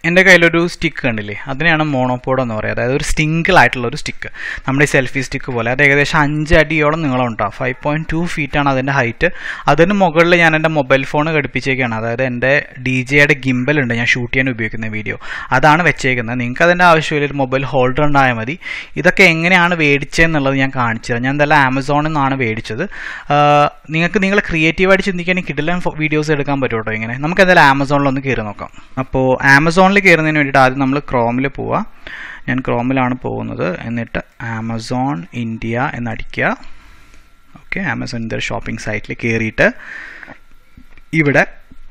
എൻ്റെ കയ്യിലൊരു സ്റ്റിക്ക് കണ്ടില്ലേ അതിനെയാണ് മോണോപോഡ് എന്ന് പറയുക അതായത് ഒരു സിംഗിൾ ആയിട്ടുള്ള ഒരു സ്റ്റിക്ക് നമ്മുടെ ഈ സെൽഫി സ്റ്റിക്ക് പോലെ അത് ഏകദേശം അഞ്ച് അടിയോളം നീളം ഉണ്ടാവും ഫൈവ് പോയിൻറ്റ് ടു ഫീറ്റ് ആണ് അതിൻ്റെ ഹൈറ്റ് അതിന് മുകളിൽ ഞാൻ എൻ്റെ മൊബൈൽ ഫോൺ ഘടിപ്പിച്ചേക്കാണ് അതായത് എൻ്റെ ഡി ജെയുടെ ഗിംബൽ ഉണ്ട് ഞാൻ ഷൂട്ട് ചെയ്യാൻ ഉപയോഗിക്കുന്ന വീഡിയോ അതാണ് വെച്ചേക്കുന്നത് നിങ്ങൾക്ക് അതിൻ്റെ ആവശ്യമില്ല ഒരു മൊബൈൽ ഹോൾഡർ ഉണ്ടായാൽ മതി ഇതൊക്കെ എങ്ങനെയാണ് മേടിച്ചതെന്നുള്ളത് ഞാൻ കാണിച്ചു തരാം ഞാൻ എന്തായാലും ആമസോണിൽ നിന്നാണ് മേടിച്ചത് ആഹ് നിങ്ങൾക്ക് നിങ്ങൾ ക്രിയേറ്റീവായിട്ട് ചിന്തിക്കുകയാണെങ്കിൽ കിടിലൻ വീഡിയോസ് എടുക്കാൻ പറ്റും കേട്ടോ ഇങ്ങനെ നമുക്ക് എന്തായാലും ആമസോണിലൊന്ന് കയറി നോക്കാം അപ്പോൾ ആമസോണിൽ കയറുന്നതിന് വേണ്ടിയിട്ട് ആദ്യം നമ്മൾ ക്രോമിൽ പോവുക ഞാൻ ക്രോമിലാണ് പോകുന്നത് എന്നിട്ട് ആമസോൺ ഇന്ത്യ എന്നടിക്കുക ഓക്കെ ആമസോൺ ഇന്ത്യ ഷോപ്പിംഗ് സൈറ്റിൽ കയറിയിട്ട് ഇവിടെ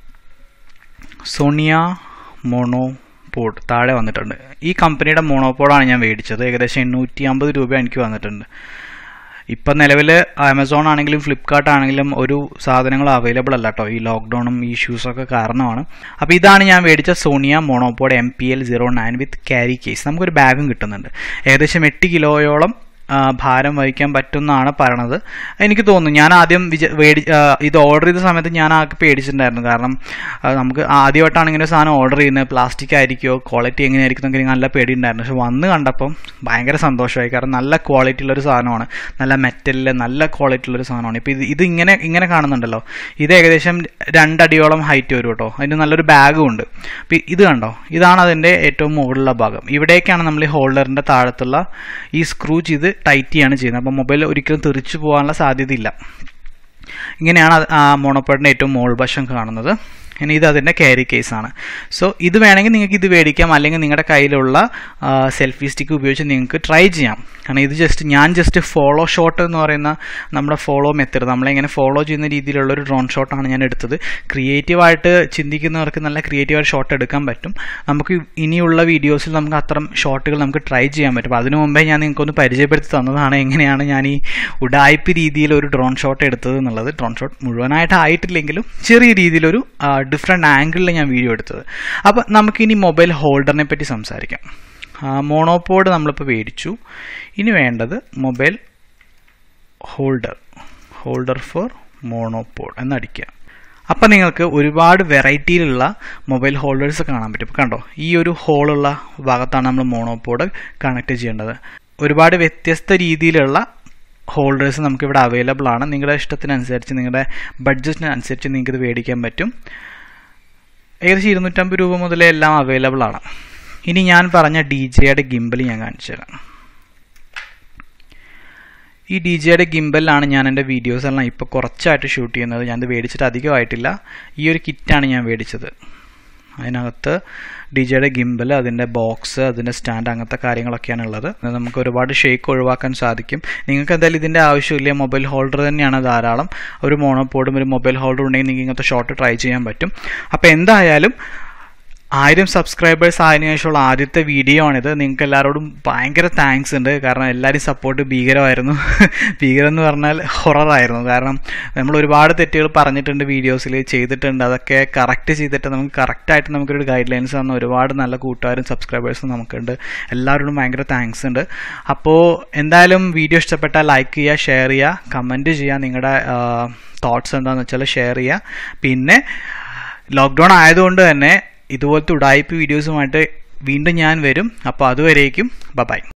സോണിയ മോണോപോഡ് താഴെ വന്നിട്ടുണ്ട് ഈ കമ്പനിയുടെ മോണോപോഡാണ് ഞാൻ മേടിച്ചത് ഏകദേശം എണ്ണൂറ്റി അമ്പത് രൂപ എനിക്ക് വന്നിട്ടുണ്ട് ഇപ്പം നിലവിൽ ആമസോൺ ആണെങ്കിലും ഫ്ലിപ്കാർട്ട് ആണെങ്കിലും ഒരു സാധനങ്ങൾ അവൈലബിൾ അല്ല കേട്ടോ ഈ ലോക്ക്ഡൗണും ഈ ഇഷ്യൂസൊക്കെ കാരണമാണ് അപ്പോൾ ഇതാണ് ഞാൻ മേടിച്ച സോണിയ monopod M P L zero nine with carry case നമുക്കൊരു ബാഗും കിട്ടുന്നുണ്ട് ഏകദേശം എട്ട് കിലോയോളം ആ, ഭാരം വഹിക്കാൻ പറ്റുമെന്നാണ് പറയണത് എനിക്ക് തോന്നുന്നു ഞാൻ ആദ്യം വിച മേടി ആ, ഇത് ഓർഡർ ചെയ്ത സമയത്ത് ഞാൻ ആകെ പേടിച്ചിട്ടുണ്ടായിരുന്നു കാരണം ആ, നമുക്ക് ആദ്യമായിട്ടാണ് ഇങ്ങനെ ഒരു സാധനം ഓർഡർ ചെയ്യുന്നത് പ്ലാസ്റ്റിക് ആയിരിക്കുമോ ക്വാളിറ്റി എങ്ങനെയായിരിക്കും എന്നൊക്കെ എനിക്ക് നല്ല പേടി ഉണ്ടായിരുന്നു പക്ഷെ വന്ന് കണ്ടപ്പം ഭയങ്കര സന്തോഷമായി കാരണം നല്ല ക്വാളിറ്റി ഉള്ളൊരു സാധനമാണ് നല്ല മെറ്റലിൽ നല്ല ക്വാളിറ്റി ഉള്ളൊരു സാധനമാണ് ഇപ്പോൾ ഇത് ഇത് ഇങ്ങനെ ഇങ്ങനെ കാണുന്നുണ്ടല്ലോ ഇത് ഏകദേശം രണ്ടടിയോളം ഹൈറ്റ് വരും കേട്ടോ അതിന് നല്ലൊരു ബാഗും ഉണ്ട് അപ്പോൾ ഇത് കണ്ടോ ഇതാണ് അതിൻ്റെ ഏറ്റവും മുകളിലുള്ള ഭാഗം ഇവിടേക്കാണ് നമ്മൾ ഈ ഹോൾഡറിൻ്റെ താഴത്തുള്ള ഈ സ്ക്രൂ ചെയ്ത് ടൈറ്റ് ചെയ്യാണ് ചെയ്യുന്നത് അപ്പോൾ മൊബൈൽ ഒരിക്കലും തെറിച്ചു പോകാനുള്ള സാധ്യതയില്ല ഇങ്ങനെയാണ് അത് ആ മോണോപ്പോഡിൻ്റെ ഏറ്റവും മോൾ വശം കാണുന്നത് ഇനി ഇത് അതിൻ്റെ ക്യാരി കേസാണ് സോ ഇത് വേണമെങ്കിൽ നിങ്ങൾക്ക് ഇത് മേടിക്കാം അല്ലെങ്കിൽ നിങ്ങളുടെ കയ്യിലുള്ള സെൽഫി സ്റ്റിക്ക് ഉപയോഗിച്ച് നിങ്ങൾക്ക് ട്രൈ ചെയ്യാം കാരണം ഇത് ജസ്റ്റ് ഞാൻ ജസ്റ്റ് ഫോളോ ഷോട്ട് എന്ന് പറയുന്ന നമ്മുടെ ഫോളോ മെത്തേഡ് നമ്മളെങ്ങനെ ഫോളോ ചെയ്യുന്ന രീതിയിലുള്ള ഒരു ഡ്രോൺ ഷോട്ടാണ് ഞാൻ എടുത്തത് ക്രിയേറ്റീവായിട്ട് ചിന്തിക്കുന്നവർക്ക് നല്ല ക്രിയേറ്റീവായിട്ട് ഷോട്ട് എടുക്കാൻ പറ്റും നമുക്ക് ഇനിയുള്ള വീഡിയോസിൽ നമുക്ക് അത്തരം ഷോട്ടുകൾ നമുക്ക് ട്രൈ ചെയ്യാൻ പറ്റും അതിനു മുമ്പേ ഞാൻ നിങ്ങൾക്കൊന്ന് പരിചയപ്പെടുത്തി തന്നതാണ് എങ്ങനെയാണ് ഞാൻ ഈ ഉഡായ്പ രീതിയിൽ ഒരു ഡ്രോൺ ഷോട്ട് എടുത്തത് എന്നുള്ളത് ഡ്രോൺ ഷോട്ട് മുഴുവനായിട്ട് ആയിട്ടില്ലെങ്കിലും ചെറിയ രീതിയിലൊരു ഡിഫറെൻ്റ് ആംഗിളിൽ ഞാൻ വീഡിയോ എടുത്തത് അപ്പോൾ നമുക്കിനി മൊബൈൽ ഹോൾഡറിനെ പറ്റി സംസാരിക്കാം മോണോപോഡ് നമ്മളിപ്പോൾ മേടിച്ചു ഇനി വേണ്ടത് mobile holder holder for monopod എന്നടിക്കുക അപ്പം നിങ്ങൾക്ക് ഒരുപാട് വെറൈറ്റിയിലുള്ള മൊബൈൽ ഹോൾഡേഴ്സ് കാണാൻ പറ്റും ഇപ്പം കണ്ടോ ഈ ഒരു ഹോളുള്ള ഭാഗത്താണ് നമ്മൾ മോണോപോഡ് കണക്ട് ചെയ്യേണ്ടത് ഒരുപാട് വ്യത്യസ്ത രീതിയിലുള്ള ഹോൾഡേഴ്സ് നമുക്കിവിടെ അവൈലബിൾ ആണ് നിങ്ങളുടെ ഇഷ്ടത്തിനനുസരിച്ച് നിങ്ങളുടെ ബഡ്ജറ്റിനനുസരിച്ച് നിങ്ങൾക്ക് ഇത് മേടിക്കാൻ പറ്റും ഏകദേശം ഇരുന്നൂറ്റമ്പത് രൂപ മുതലേ എല്ലാം അവൈലബിൾ ആണ് ഇനി ഞാൻ പറഞ്ഞ ഡി ജെയുടെ ഗിംബൽ ഞാൻ കാണിച്ചു തരാം ഈ ഡി ജെയുടെ ഗിംബലിലാണ് ഞാൻ എൻ്റെ വീഡിയോസ് എല്ലാം ഇപ്പോൾ കുറച്ചായിട്ട് ഷൂട്ട് ചെയ്യുന്നത് ഞാനത് മേടിച്ചിട്ട് അധികമായിട്ടില്ല ഈ ഒരു കിറ്റാണ് ഞാൻ മേടിച്ചത് അതിനകത്ത് ഡി ജെയുടെ ഗിംബൽ അതിൻ്റെ ബോക്സ് അതിൻ്റെ സ്റ്റാൻഡ് അങ്ങനത്തെ കാര്യങ്ങളൊക്കെയാണ് ഉള്ളത് അത് നമുക്ക് ഒരുപാട് ഷേക്ക് ഒഴിവാക്കാൻ സാധിക്കും നിങ്ങൾക്ക് എന്തായാലും ഇതിൻ്റെ ആവശ്യമില്ല മൊബൈൽ ഹോൾഡർ തന്നെയാണ് ധാരാളം ഒരു മോണോപോഡും ഒരു മൊബൈൽ ഹോൾഡർ ഉണ്ടെങ്കിൽ നിങ്ങൾക്ക് ഇങ്ങനത്തെ ഷോട്ട് ട്രൈ ചെയ്യാൻ പറ്റും അപ്പോൾ എന്തായാലും ആയിരം സബ്സ്ക്രൈബേഴ്സ് ആയതിനു ശേഷമുള്ള ആദ്യത്തെ വീഡിയോ ആണിത് നിങ്ങൾക്ക് എല്ലാവരോടും ഭയങ്കര താങ്ക്സ് ഉണ്ട് കാരണം എല്ലാവരും സപ്പോർട്ട് ഭീകരമായിരുന്നു ഭീകരം എന്ന് പറഞ്ഞാൽ ഹൊററായിരുന്നു കാരണം നമ്മൾ ഒരുപാട് തെറ്റുകൾ പറഞ്ഞിട്ടുണ്ട് വീഡിയോസിൽ ചെയ്തിട്ടുണ്ട് അതൊക്കെ കറക്റ്റ് ചെയ്തിട്ട് നമുക്ക് കറക്റ്റായിട്ട് നമുക്കൊരു ഗൈഡ് ലൈൻസ് തന്ന ഒരുപാട് നല്ല കൂട്ടുകാരും സബ്സ്ക്രൈബേഴ്സും നമുക്കുണ്ട് എല്ലാവരോടും ഭയങ്കര താങ്ക്സ് ഉണ്ട് അപ്പോൾ എന്തായാലും വീഡിയോ ഇഷ്ടപ്പെട്ടാൽ ലൈക്ക് ചെയ്യുക ഷെയർ ചെയ്യുക കമൻറ്റ് ചെയ്യുക നിങ്ങളുടെ തോട്ട്സ് എന്താണെന്ന് വെച്ചാൽ ഷെയർ ചെയ്യുക പിന്നെ ലോക്ക്ഡൗൺ ആയതുകൊണ്ട് തന്നെ ഇതുപോലത്തെ ഉടായ്പ വീഡിയോസുമായിട്ട് വീണ്ടും ഞാൻ വരും അപ്പോൾ അതുവരേക്കും ബൈ